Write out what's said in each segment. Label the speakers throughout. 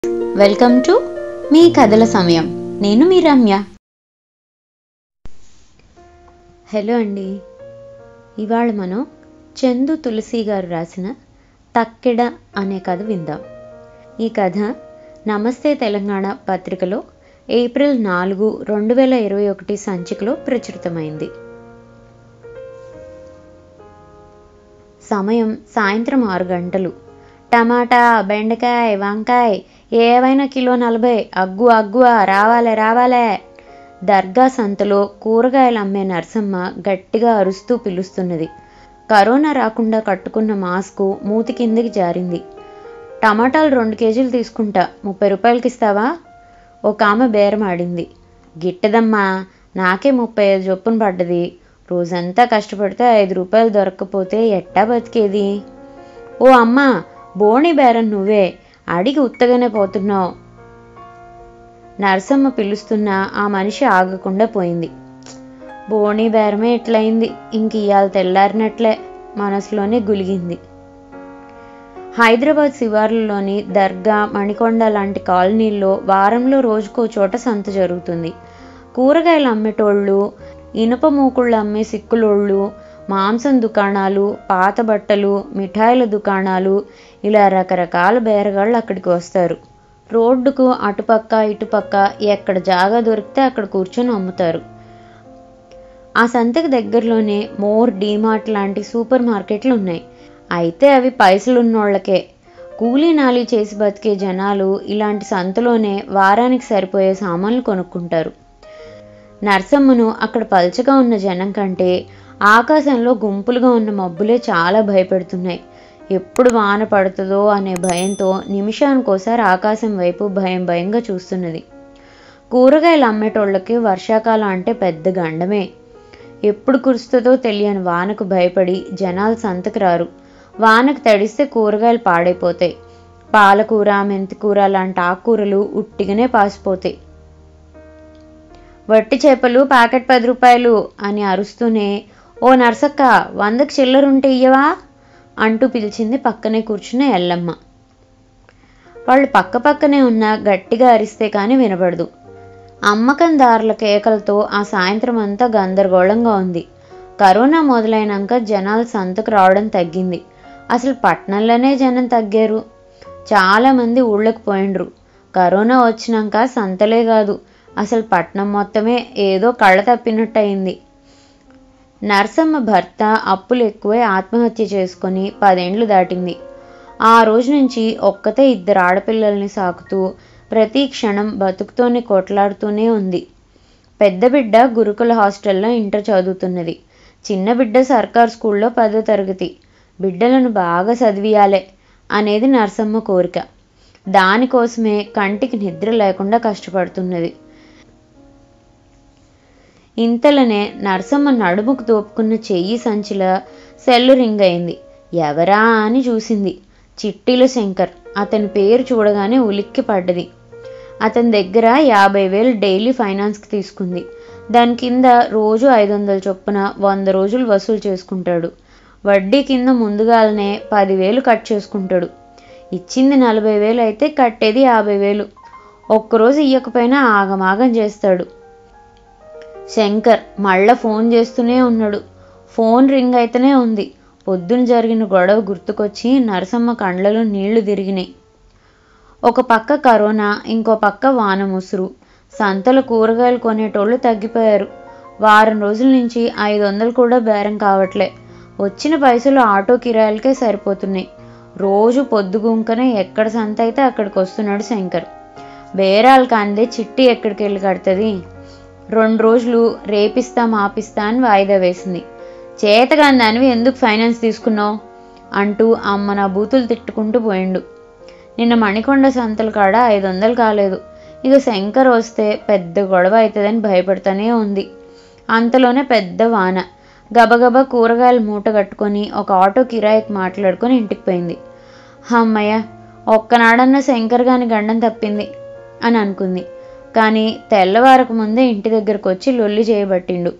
Speaker 1: welcome to me కథల సమయం నేను మీ రమ్య హలో అండి ఇవాళ మనం చందు తులసి గారు రాసిన తక్కెడ అనే కథ విందాం ఈ కథ నమస్తే తెలంగాణ పత్రికలో ఏప్రిల్ నాలుగు రెండు వేల ఇరవై ఒకటి సంచికలో ప్రచురితమైంది సమయం సాయంత్రం ఆరు గంటలు టమాటా బెండకాయ వంకాయ ఏవైనా కిలో నలభై అగ్గు అగ్గువ రావాలే రావాలే దర్గా సంతలో కూరగాయలు అమ్మే నర్సమ్మ గట్టిగా అరుస్తూ పిలుస్తున్నది కరోనా రాకుండా కట్టుకున్న మాస్కు మూతి కిందికి జారింది టమాటాలు రెండు కేజీలు తీసుకుంటా ముప్పై రూపాయలకి ఇస్తావా ఒక ఆమె బేరం ఆడింది గిట్టదమ్మా నాకే ముప్పై ఐదు చొప్పున పడ్డది రోజంతా కష్టపడితే ఐదు రూపాయలు దొరక్కపోతే ఎట్టా బతికేది ఓ అమ్మా బోణి బేరం నువ్వే అడిగి ఉత్తగానే పోతున్నావు నరసమ్మ పిలుస్తున్నా ఆ మనిషి ఆగకుండా పోయింది బోణి బేరమే ఎట్లయింది ఇంక ఇవాళ తెల్లారినట్లే మనసులోనే గులిగింది హైదరాబాద్ శివార్లలోని దర్గా మణికొండ లాంటి కాలనీల్లో వారంలో రోజుకో చోట సంత జరుగుతుంది కూరగాయలు అమ్మేటోళ్ళు ఇనుప మూకుళ్ళు అమ్మే సిక్కులోళ్ళు మాంసం దుకాణాలు పాత బట్టలు మిఠాయిల దుకాణాలు ఇలా రకరకాల బేరగాళ్ళు అక్కడికి వస్తారు రోడ్డుకు అటుపక్క ఇటుపక్క ఎక్కడ జాగా దొరికితే అక్కడ కూర్చొని అమ్ముతారు ఆ సంతకి దగ్గరలోనే మోర్ డీమార్ట్ లాంటి సూపర్ మార్కెట్లు ఉన్నాయి అయితే అవి పైసలున్నోళ్ళకే కూలీ నాలి చేసి బతికే జనాలు ఇలాంటి సంతలోనే వారానికి సరిపోయే సామాన్లు కొనుక్కుంటారు నర్సమ్మను అక్కడ పల్చగా ఉన్న జనం కంటే ఆకాశంలో గుంపులుగా ఉన్న మబ్బులే చాలా భయపెడుతున్నాయి ఎప్పుడు వాన పడుతుందో అనే భయంతో నిమిషానికోసారి ఆకాశం వైపు భయం భయంగా చూస్తున్నది కూరగాయలు అమ్మేటోళ్ళకి వర్షాకాలం అంటే పెద్ద గండమే ఎప్పుడు కురుస్తుందో తెలియని వానకు భయపడి జనాలు సంతకు రారు వానకు తడిస్తే కూరగాయలు పాడైపోతాయి పాలకూర మెంతికూర లాంటి ఆకుకూరలు ఉట్టిగానే పాసిపోతాయి వట్టి చేపలు ప్యాకెట్ పది రూపాయలు అని అరుస్తూనే ఓ నర్సక్క వందకి చిల్లరుంటే ఇయ్యవా అంటూ పిలిచింది పక్కనే కూర్చున్న ఎల్లమ్మ వాళ్ళు పక్క పక్కనే ఉన్న గట్టిగా అరిస్తే కానీ వినపడదు అమ్మకందారుల కేకలతో ఆ సాయంత్రం అంతా గందరగోళంగా ఉంది కరోనా మొదలైనాక జనాలు సంతకు రావడం తగ్గింది అసలు పట్టణంలోనే జనం తగ్గారు చాలామంది ఊళ్ళకి పోయిండ్రు కరోనా వచ్చినాక సంతలే కాదు అసలు పట్నం మొత్తమే ఏదో కళ్ళ తప్పినట్టు అయింది నర్సమ్మ భర్త అప్పులు ఎక్కువై ఆత్మహత్య చేసుకొని పదేండ్లు దాటింది ఆ రోజు నుంచి ఒక్కతే ఇద్దరు ఆడపిల్లల్ని సాకుతూ ప్రతి క్షణం బతుకుతోనే కొట్లాడుతూనే ఉంది పెద్ద బిడ్డ గురుకుల హాస్టల్లో ఇంటర్ చదువుతున్నది చిన్న బిడ్డ సర్కార్ స్కూల్లో పదో తరగతి బిడ్డలను బాగా చదివియాలే అనేది నర్సమ్మ కోరిక దానికోసమే కంటికి నిద్ర లేకుండా కష్టపడుతున్నది ఇంతలోనే నర్సమ్మ నడుముకు తోపుకున్న చెయ్యి సంచిల సెల్లు రింగ్ అయింది ఎవరా అని చూసింది చిట్టిలో శంకర్ అతని పేరు చూడగానే ఉలిక్కి పడ్డది అతని దగ్గర యాభై వేలు డైలీ ఫైనాన్స్కి తీసుకుంది దాని కింద రోజు ఐదు వందల చొప్పున వంద రోజులు వసూలు చేసుకుంటాడు వడ్డీ కింద ముందుగాలనే పదివేలు కట్ చేసుకుంటాడు ఇచ్చింది నలభై వేలు అయితే కట్టేది యాభై వేలు ఒక్కరోజు ఇయ్యకపోయినా ఆగమాగం చేస్తాడు శంకర్ మళ్ళా ఫోన్ చేస్తూనే ఉన్నాడు ఫోన్ రింగ్ అయితేనే ఉంది పొద్దున జరిగిన గొడవ గుర్తుకొచ్చి నరసమ్మ కండ్లలో నీళ్లు తిరిగినాయి ఒక పక్క కరోనా ఇంకో పక్క వాన ముసురు సంతల కూరగాయలు కొనేటోళ్ళు తగ్గిపోయారు వారం రోజుల నుంచి ఐదు వందలు కూడా బేరం కావట్లే వచ్చిన పైసలు ఆటో కిరాయిలకే సరిపోతున్నాయి రోజు పొద్దుగుంకనే ఎక్కడ సంత అయితే అక్కడికి వస్తున్నాడు శంకర్ బేరాలు కాందే చిట్టి ఎక్కడికి వెళ్ళి కడుతుంది రెండు రోజులు రేపిస్తా మాపిస్తా అని వాయిదా వేసింది చేతగాందానివి ఎందుకు ఫైనాన్స్ తీసుకున్నావు అంటూ అమ్మ నా బూతులు తిట్టుకుంటూ పోయిండు నిన్న మణికొండ సంతల కాడ ఐదు వందలు కాలేదు ఇక శంకర్ వస్తే పెద్ద గొడవ అవుతుందని భయపడుతూనే ఉంది అంతలోనే పెద్ద వాన గబగబా కూరగాయలు మూట కట్టుకొని ఒక ఆటో కిరాయికి మాట్లాడుకొని ఇంటికి పోయింది అమ్మయ్య ఒక్కనాడన్న శంకర్ గాని గండం తప్పింది అని అనుకుంది కానీ తెల్లవారకు ముందే ఇంటి దగ్గరకు వచ్చి లొల్లి చేయబట్టిండు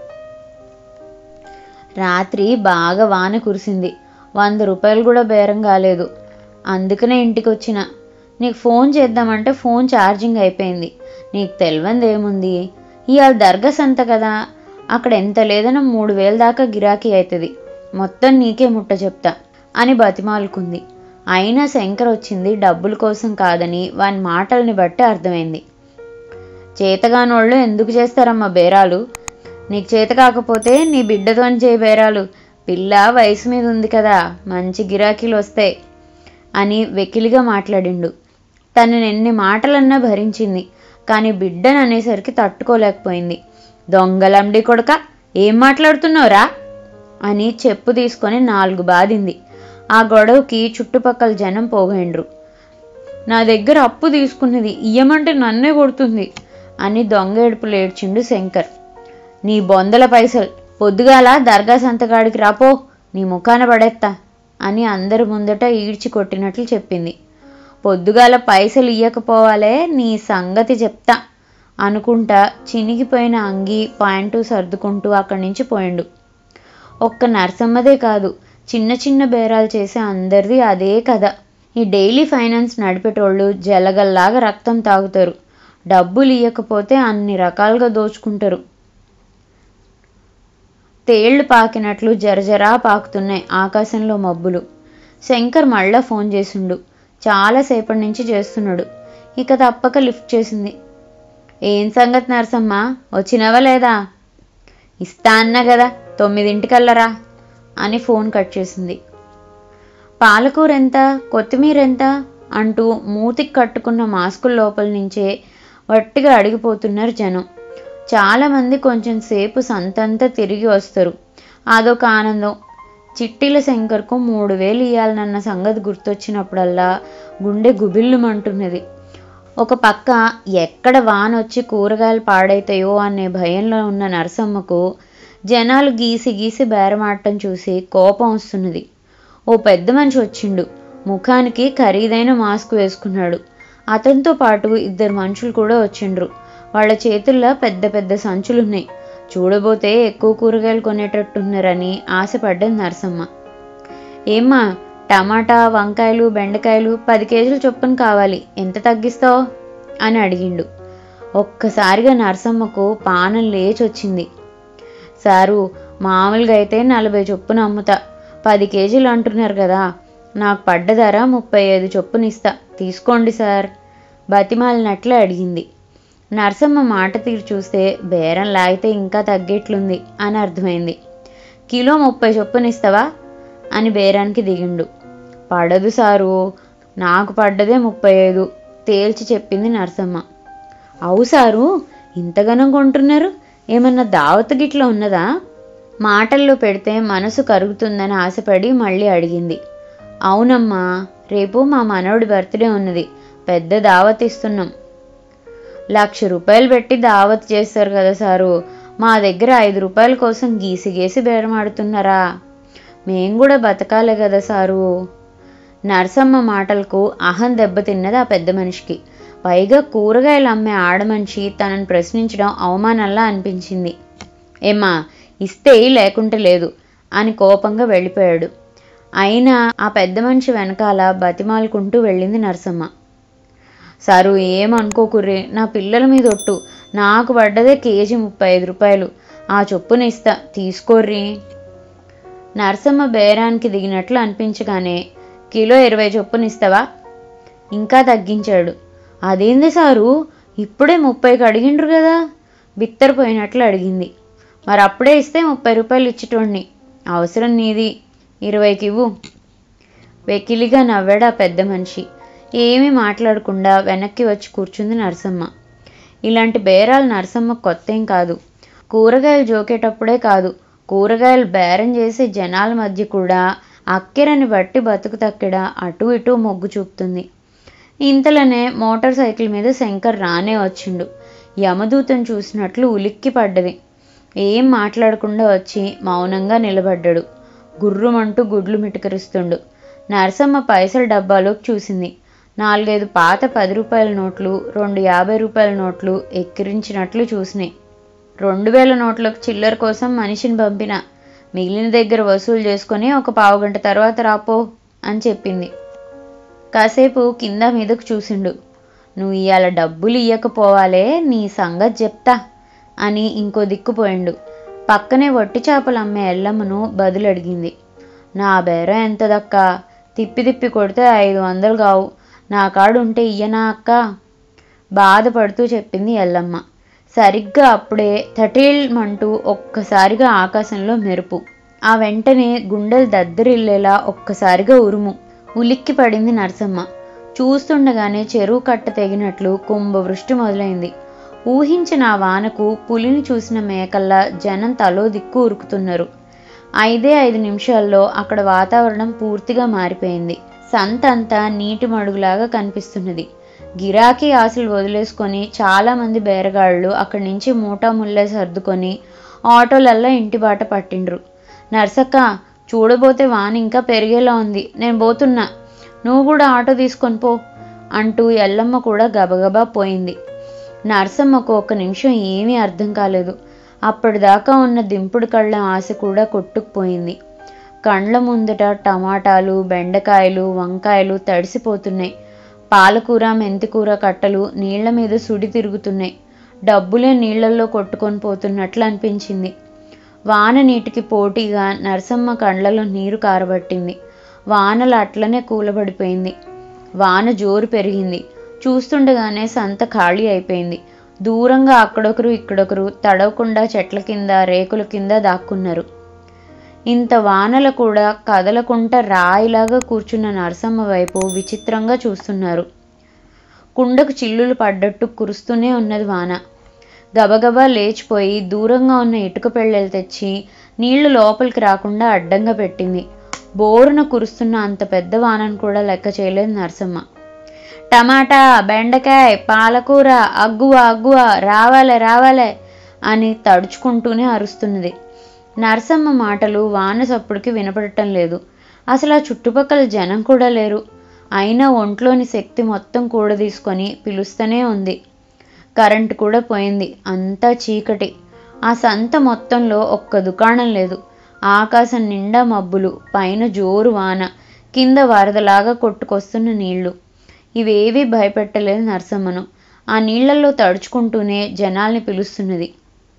Speaker 1: రాత్రి బాగా వాన కురిసింది వంద రూపాయలు కూడా బేరం కాలేదు అందుకనే ఇంటికి వచ్చిన నీకు ఫోన్ చేద్దామంటే ఫోన్ ఛార్జింగ్ అయిపోయింది నీకు తెలియంది ఏముంది ఇవాళ దర్గా సంత కదా అక్కడ ఎంత లేదన్నా మూడు వేల దాకా గిరాకీ అవుతుంది మొత్తం నీకే ముట్ట చెప్తా అని బతిమాలుకుంది అయినా శంకర్ వచ్చింది డబ్బుల కోసం కాదని వాని మాటల్ని బట్టి అర్థమైంది చేతగానోళ్ళు ఎందుకు చేస్తారమ్మా బేరాలు నీకు చేత కాకపోతే నీ బిడ్డతోని చేయి బేరాలు పిల్ల వయసు మీద ఉంది కదా మంచి గిరాకీలు వస్తాయి అని వెకిలిగా మాట్లాడిండు తను ఎన్ని మాటలన్నా భరించింది కానీ బిడ్డను అనేసరికి తట్టుకోలేకపోయింది దొంగలండి కొడక ఏం మాట్లాడుతున్నావురా అని చెప్పు తీసుకొని నాలుగు బాదింది ఆ గొడవకి చుట్టుపక్కల జనం పోగైండ్రు నా దగ్గర అప్పు తీసుకున్నది ఇయ్యమంటే నన్నే కొడుతుంది అని దొంగ ఏడుపులు ఏడ్చిండు శంకర్ నీ బొందల పైసలు పొద్దుగాల దర్గా సంతకాడికి రాపో నీ ముఖాన పడేత్తా అని అందరి ముందట ఈడ్చి కొట్టినట్లు చెప్పింది పొద్దుగాల పైసలు ఇయ్యకపోవాలే నీ సంగతి చెప్తా అనుకుంటా చినిగిపోయిన అంగి పాయింటు సర్దుకుంటూ అక్కడి నుంచి పోయిండు ఒక్క నరసమ్మదే కాదు చిన్న చిన్న బేరాలు చేసే అందరిది అదే కథ ఈ డైలీ ఫైనాన్స్ నడిపేటోళ్ళు జలగల్లాగా రక్తం తాగుతారు డబ్బులు ఇవ్వకపోతే అన్ని రకాలుగా దోచుకుంటారు తేళ్లు పాకినట్లు జరజరా పాకుతున్నాయి ఆకాశంలో మబ్బులు శంకర్ మళ్ళా ఫోన్ చేసిండు చాలాసేపటి నుంచి చేస్తున్నాడు ఇక తప్పక లిఫ్ట్ చేసింది ఏం సంగతి నరసమ్మ వచ్చినవా లేదా ఇస్తా అన్నా కదా తొమ్మిదింటికల్లరా అని ఫోన్ కట్ చేసింది పాలకూర ఎంత కొత్తిమీర ఎంత అంటూ మూతికి కట్టుకున్న మాస్కుల లోపల నుంచే వట్టిగా అడిగిపోతున్నారు జనం చాలామంది కొంచెం సేపు సంతంతా తిరిగి వస్తారు అదొక ఆనందం చిట్టిల శంకర్కు మూడు వేలు ఇవ్వాలనన్న సంగతి గుర్తొచ్చినప్పుడల్లా గుండె గుబిల్లుమంటున్నది ఒక పక్క ఎక్కడ వాన వచ్చి కూరగాయలు పాడైతాయో అనే భయంలో ఉన్న నరసమ్మకు జనాలు గీసి గీసి బేరమాడటం చూసి కోపం వస్తున్నది ఓ పెద్ద మనిషి వచ్చిండు ముఖానికి ఖరీదైన మాస్క్ వేసుకున్నాడు అతనితో పాటు ఇద్దరు మనుషులు కూడా వచ్చిండ్రు వాళ్ళ చేతుల్లో పెద్ద పెద్ద సంచులున్నాయి చూడబోతే ఎక్కువ కూరగాయలు కొనేటట్టున్నారని ఆశపడ్డది నరసమ్మ ఏమ్మా టమాటా వంకాయలు బెండకాయలు పది కేజీలు చొప్పున కావాలి ఎంత తగ్గిస్తావు అని అడిగిండు ఒక్కసారిగా నరసమ్మకు పానం లేచొచ్చింది సారు మామూలుగా అయితే నలభై చొప్పున అమ్ముతా పది కేజీలు అంటున్నారు కదా నాకు పడ్డ ధర ముప్పై ఐదు చొప్పున ఇస్తా తీసుకోండి సార్ బతిమాలినట్లే అడిగింది నరసమ్మ మాట తీరు చూస్తే బేరం లాగితే ఇంకా తగ్గేట్లుంది అని అర్థమైంది కిలో ముప్పై చొప్పున ఇస్తావా అని బేరానికి దిగిండు పడదు సారు నాకు పడ్డదే ముప్పై ఐదు తేల్చి చెప్పింది నరసమ్మ అవు సారు ఇంతగానం కొంటున్నారు ఏమన్నా దావత్ గిట్ల ఉన్నదా మాటల్లో పెడితే మనసు కరుగుతుందని ఆశపడి మళ్ళీ అడిగింది అవునమ్మా రేపు మా మనవడి బర్త్డే ఉన్నది పెద్ద దావత్ ఇస్తున్నాం లక్ష రూపాయలు పెట్టి దావత్ చేస్తారు కదా సారు మా దగ్గర ఐదు రూపాయల కోసం గీసి గీసి బేరమాడుతున్నారా మేం కూడా బతకాలే కదా సారు నరసమ్మ మాటలకు అహం దెబ్బతిన్నది ఆ పెద్ద మనిషికి పైగా కూరగాయలు అమ్మే ఆడమనిషి తనని ప్రశ్నించడం అవమానంలా అనిపించింది ఏమ్మా ఇస్తే లేకుంటే లేదు అని కోపంగా వెళ్ళిపోయాడు అయినా ఆ పెద్ద మనిషి వెనకాల బతిమాలుకుంటూ వెళ్ళింది నరసమ్మ సారు ఏమనుకోకుర్రి నా పిల్లల మీద ఒట్టు నాకు పడ్డదే కేజీ ముప్పై ఐదు రూపాయలు ఆ చొప్పున ఇస్తా తీసుకోర్రి నరసమ్మ బేరానికి దిగినట్లు అనిపించగానే కిలో ఇరవై చొప్పున ఇస్తావా ఇంకా తగ్గించాడు అదేంది సారు ఇప్పుడే ముప్పైకి అడిగిండ్రు కదా బిత్తరపోయినట్లు అడిగింది మరి అప్పుడే ఇస్తే ముప్పై రూపాయలు ఇచ్చేటోడిని అవసరం నీది ఇరవైకి ఇవ్వు వెకిలిగా నవ్వాడు ఆ పెద్ద మనిషి ఏమీ మాట్లాడకుండా వెనక్కి వచ్చి కూర్చుంది నరసమ్మ ఇలాంటి బేరాలు నరసమ్మ కొత్తేం కాదు కూరగాయలు జోకేటప్పుడే కాదు కూరగాయలు బేరం చేసే జనాల మధ్య కూడా అక్కెరని బట్టి బతుకు తక్కిడ అటు ఇటు మొగ్గు చూపుతుంది ఇంతలోనే మోటార్ సైకిల్ మీద శంకర్ రానే వచ్చిండు యమదూతను చూసినట్లు ఉలిక్కి పడ్డది ఏం మాట్లాడకుండా వచ్చి మౌనంగా నిలబడ్డాడు గుర్రుమంటూ గుడ్లు మిటకరిస్తుండు నరసమ్మ పైసల డబ్బాలోకి చూసింది నాలుగైదు పాత పది రూపాయల నోట్లు రెండు యాభై రూపాయల నోట్లు ఎక్కిరించినట్లు చూసినాయి రెండు వేల నోట్లకు చిల్లర కోసం మనిషిని పంపిన మిగిలిన దగ్గర వసూలు చేసుకొని ఒక పావుగంట తర్వాత రాపో అని చెప్పింది కాసేపు కింద మీదకు చూసిండు నువ్వు ఇవాళ డబ్బులు ఇయ్యకపోవాలే నీ సంగతి చెప్తా అని ఇంకో దిక్కుపోయిండు పక్కనే వట్టి చేపలు అమ్మే ఎల్లమ్మను బదులు అడిగింది నా బేరం ఎంత దక్క తిప్పి తిప్పి కొడితే ఐదు వందలు కావు నా కాడు ఉంటే ఇయ్యనా అక్క బాధపడుతూ చెప్పింది ఎల్లమ్మ సరిగ్గా అప్పుడే తటీల్మంటూ ఒక్కసారిగా ఆకాశంలో మెరుపు ఆ వెంటనే గుండెలు దద్దరిల్లేలా ఒక్కసారిగా ఉరుము ఉలిక్కి పడింది నరసమ్మ చూస్తుండగానే చెరువు కట్ట తెగినట్లు కుంభవృష్టి మొదలైంది ఊహించిన ఆ వానకు పులిని చూసిన మేకల్లా జనం తలో దిక్కు ఉరుకుతున్నారు ఐదే ఐదు నిమిషాల్లో అక్కడ వాతావరణం పూర్తిగా మారిపోయింది సంతంతా నీటి మడుగులాగా కనిపిస్తున్నది గిరాకీ ఆశలు వదిలేసుకొని చాలామంది బేరగాళ్ళు అక్కడి నుంచి మూటా ముల్లే సర్దుకొని ఆటోలల్లా ఇంటి బాట పట్టిండ్రు నర్సక్క చూడబోతే వాన ఇంకా పెరిగేలా ఉంది నేను పోతున్నా నువ్వు కూడా ఆటో తీసుకొని పో అంటూ ఎల్లమ్మ కూడా గబగబా పోయింది నర్సమ్మకు ఒక్క నిమిషం ఏమీ అర్థం కాలేదు అప్పటిదాకా ఉన్న దింపుడు కళ్ళ ఆశ కూడా కొట్టుకుపోయింది కండ్ల ముందట టమాటాలు బెండకాయలు వంకాయలు తడిసిపోతున్నాయి పాలకూర మెంతికూర కట్టలు నీళ్ల మీద సుడి తిరుగుతున్నాయి డబ్బులే నీళ్లల్లో కొట్టుకొని పోతున్నట్లు అనిపించింది వాన నీటికి పోటీగా నరసమ్మ కండ్లలో నీరు కారబట్టింది వానలు అట్లనే కూలబడిపోయింది వాన జోరు పెరిగింది చూస్తుండగానే సంత ఖాళీ అయిపోయింది దూరంగా అక్కడొకరు ఇక్కడొకరు తడవకుండా చెట్ల కింద రేకుల కింద దాక్కున్నారు ఇంత వానలు కూడా కదలకుండా రాయిలాగా కూర్చున్న నరసమ్మ వైపు విచిత్రంగా చూస్తున్నారు కుండకు చిల్లులు పడ్డట్టు కురుస్తూనే ఉన్నది వాన గబగబా లేచిపోయి దూరంగా ఉన్న ఇటుక పెళ్ళలు తెచ్చి నీళ్లు లోపలికి రాకుండా అడ్డంగా పెట్టింది బోరున కురుస్తున్న అంత పెద్ద వానను కూడా లెక్క చేయలేదు నరసమ్మ టమాటా బెండకాయ పాలకూర అగ్గువ అగ్గువ రావాలే రావాలే అని తడుచుకుంటూనే అరుస్తున్నది నరసమ్మ మాటలు వాన సప్పుడుకి వినపడటం లేదు అసలు ఆ చుట్టుపక్కల జనం కూడా లేరు అయినా ఒంట్లోని శక్తి మొత్తం కూడదీసుకొని పిలుస్తూనే ఉంది కరెంటు కూడా పోయింది అంతా చీకటి ఆ సంత మొత్తంలో ఒక్క దుకాణం లేదు ఆకాశం నిండా మబ్బులు పైన జోరు వాన కింద వరదలాగా కొట్టుకొస్తున్న నీళ్లు ఇవేవీ భయపెట్టలేదు నరసమ్మను ఆ నీళ్లలో తడుచుకుంటూనే జనాల్ని పిలుస్తున్నది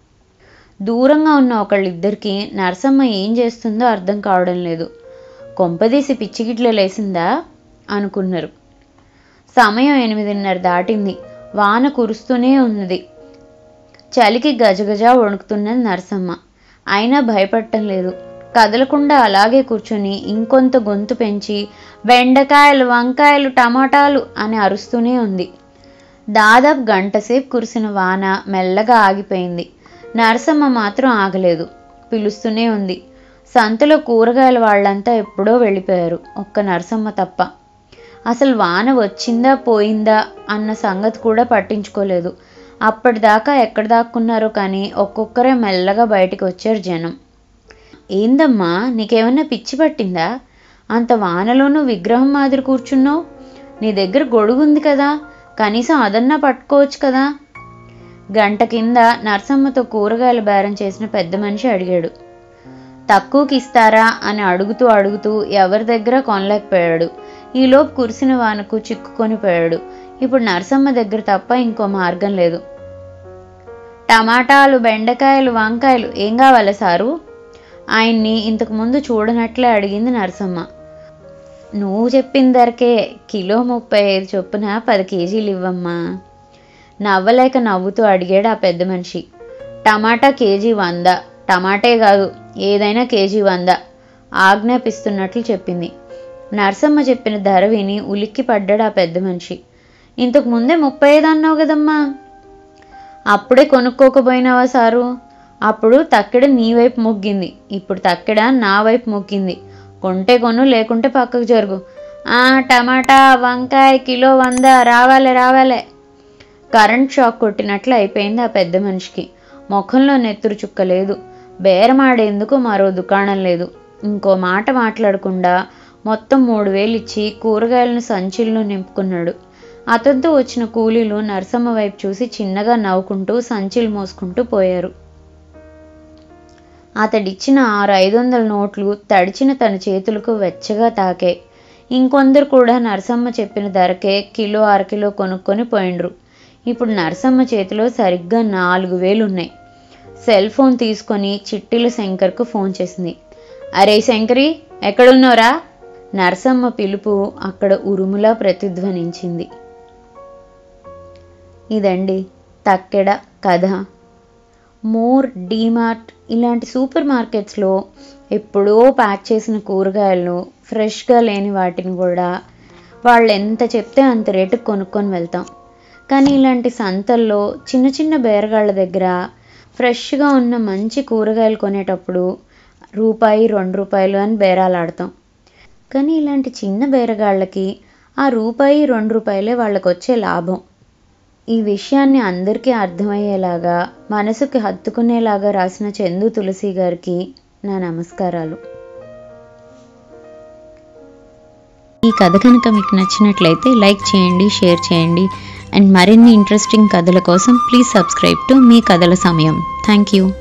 Speaker 1: దూరంగా ఉన్న ఒకళ్ళిద్దరికి నరసమ్మ ఏం చేస్తుందో అర్థం కావడం లేదు కొంపదీసి పిచ్చిగిట్లో లేసిందా అనుకున్నారు సమయం ఎనిమిదిన్నర దాటింది వాన కురుస్తూనే ఉన్నది చలికి గజగజ వణుకుతున్నది నరసమ్మ అయినా భయపడటం లేదు కదలకుండా అలాగే కూర్చొని ఇంకొంత గొంతు పెంచి బెండకాయలు వంకాయలు టమాటాలు అని అరుస్తూనే ఉంది దాదాపు గంటసేపు కురిసిన వాన మెల్లగా ఆగిపోయింది నరసమ్మ మాత్రం ఆగలేదు పిలుస్తూనే ఉంది సంతలో కూరగాయల వాళ్ళంతా ఎప్పుడో వెళ్ళిపోయారు ఒక్క నరసమ్మ తప్ప అసలు వాన వచ్చిందా పోయిందా అన్న సంగతి కూడా పట్టించుకోలేదు అప్పటిదాకా ఎక్కడ దాక్కున్నారో కానీ ఒక్కొక్కరే మెల్లగా బయటికి వచ్చారు జనం ఏందమ్మా నీకేమన్నా పిచ్చి పట్టిందా అంత వానలోనూ విగ్రహం మాదిరి కూర్చున్నావు నీ దగ్గర గొడుగు ఉంది కదా కనీసం అదన్నా పట్టుకోవచ్చు కదా గంట కింద నరసమ్మతో కూరగాయల బేరం చేసిన పెద్ద మనిషి అడిగాడు తక్కువకి ఇస్తారా అని అడుగుతూ అడుగుతూ ఎవరి దగ్గర కొనలేకపోయాడు ఈలోపు కురిసిన వానకు చిక్కుకొని పోయాడు ఇప్పుడు నరసమ్మ దగ్గర తప్ప ఇంకో మార్గం లేదు టమాటాలు బెండకాయలు వంకాయలు ఏం కావాలి సారు ఆయన్ని ఇంతకు ముందు చూడనట్లే అడిగింది నరసమ్మ నువ్వు చెప్పిన ధరకే కిలో ముప్పై ఐదు చొప్పున పది కేజీలు ఇవ్వమ్మా నవ్వలేక నవ్వుతూ అడిగాడు ఆ పెద్ద మనిషి టమాటా కేజీ వంద టమాటే కాదు ఏదైనా కేజీ వంద ఆజ్ఞాపిస్తున్నట్లు చెప్పింది నరసమ్మ చెప్పిన ధర విని ఉలిక్కి పడ్డాడు ఆ పెద్ద మనిషి ఇంతకు ముందే ముప్పై ఐదు అన్నావు కదమ్మా అప్పుడే కొనుక్కోకపోయినావా సారు అప్పుడు తక్కెడ నీ వైపు మొగ్గింది ఇప్పుడు తక్కెడ నా వైపు మొగ్గింది కొంటే కొను లేకుంటే పక్కకు జరుగు ఆ టమాటా వంకాయ కిలో వంద రావాలే రావాలే కరెంట్ షాక్ కొట్టినట్లు అయిపోయింది ఆ పెద్ద మనిషికి ముఖంలో నెత్తురు చుక్క లేదు బేరమాడేందుకు మరో దుకాణం లేదు ఇంకో మాట మాట్లాడకుండా మొత్తం మూడు వేలు ఇచ్చి కూరగాయలను సంచులను నింపుకున్నాడు అతనితో వచ్చిన కూలీలు నరసమ్మ వైపు చూసి చిన్నగా నవ్వుకుంటూ సంచులు మోసుకుంటూ పోయారు అతడిచ్చిన ఆరు ఐదు వందల నోట్లు తడిచిన తన చేతులకు వెచ్చగా తాకాయి ఇంకొందరు కూడా నరసమ్మ చెప్పిన ధరకే కిలో అరకిలో కొనుక్కొని పోయిండ్రు ఇప్పుడు నరసమ్మ చేతిలో సరిగ్గా నాలుగు వేలు ఉన్నాయి సెల్ ఫోన్ తీసుకొని చిట్టిల శంకర్కు ఫోన్ చేసింది అరే శంకరి ఎక్కడున్నావురా నరసమ్మ పిలుపు అక్కడ ఉరుములా ప్రతిధ్వనించింది ఇదండి తక్కెడ కథ మోర్ డీమార్ట్ ఇలాంటి సూపర్ మార్కెట్స్లో ఎప్పుడో ప్యాక్ చేసిన కూరగాయలను ఫ్రెష్గా లేని వాటిని కూడా వాళ్ళు ఎంత చెప్తే అంత రేటుకు కొనుక్కొని వెళ్తాం కానీ ఇలాంటి సంతల్లో చిన్న చిన్న బేరగాళ్ళ దగ్గర ఫ్రెష్గా ఉన్న మంచి కూరగాయలు కొనేటప్పుడు రూపాయి రెండు రూపాయలు అని బేరాలాడతాం కానీ ఇలాంటి చిన్న బేరగాళ్ళకి ఆ రూపాయి రెండు రూపాయలే వాళ్ళకి వచ్చే లాభం ఈ విషయాన్ని అందరికీ అర్థమయ్యేలాగా మనసుకి హత్తుకునేలాగా రాసిన చందు తులసి గారికి నా నమస్కారాలు ఈ కథ కనుక మీకు నచ్చినట్లయితే లైక్ చేయండి షేర్ చేయండి అండ్ మరిన్ని ఇంట్రెస్టింగ్ కథల కోసం ప్లీజ్ సబ్స్క్రైబ్ టు మీ కథల సమయం థ్యాంక్ యూ